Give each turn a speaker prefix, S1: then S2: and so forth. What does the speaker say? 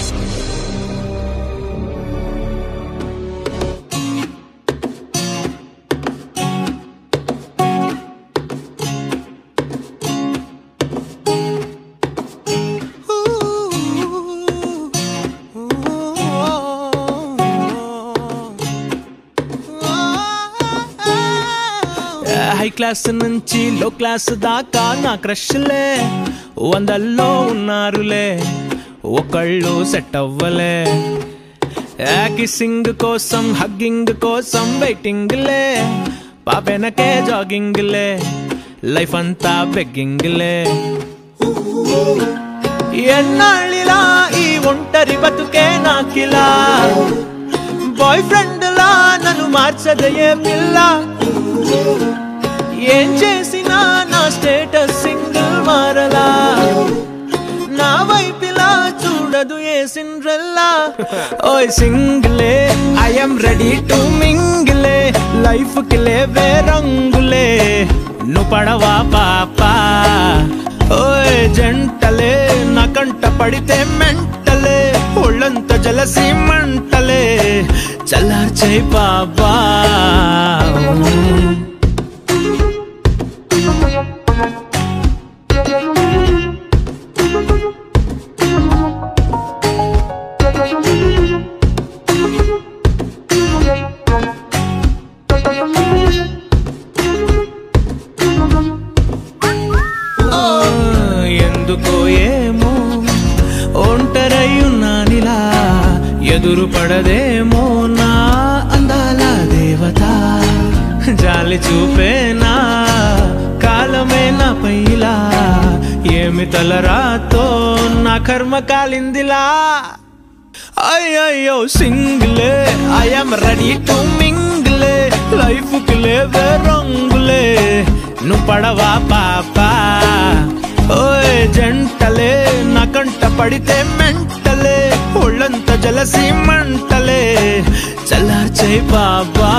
S1: high class నుంచి లో class దాకా నా క్రష్లే వందల్లో ఉన్నారులే ఒకళ్ళు సెట్ అవ్వలే కిస్సింగ్ కోసం హగ్గింగ్ కోసం వెయిటింగ్లే పాపెనకే జాగింగ్లే లైఫ్ అంతా బెగ్గింగ్లే ఎన్నాళ్ళిలా ఈ ఒంటరి బతుకే నాకిలా బాయ్ ఫ్రెండ్ లా నన్ను మార్చదయే పిల్ల ఏం చేసినా నా స్టేటస్ సింగిల్ మారలా నా వైపిలా చూడదు ఏ సిండ్రెల్లా ఓయ్ సింగిలే ఐఎమ్ రెడీ టు మింగిలే లైఫ్ కి లేవే రంగులే నువ్వు పడవా పాపా ఓయ్ జంటలే నా కంట పడితే మెంటలే ఒళ్ళంత జలసి మంటలే చల్లార్చే బాబా ఎందుకో ఏమో ఒంటరై ఉన్నానిలా ఎదురు పడదేమో నా అందాల దేవత జాలి చూపేనా కాలమే నా పైలా ఏమి తలరాతో నా కర్మ కాలిందిలా అయ్యయ్యో సింగిలే ఐఎమ్ రెడీ టు మింగిలే లైఫ్ కి లేవే రంగులే నువ్వు పడవా పాపా ఓయ్ జంటలే నా కంట పడితే మెంటలే ఒళ్ళంత జలసి మంటలే చల్లార్చే బాబా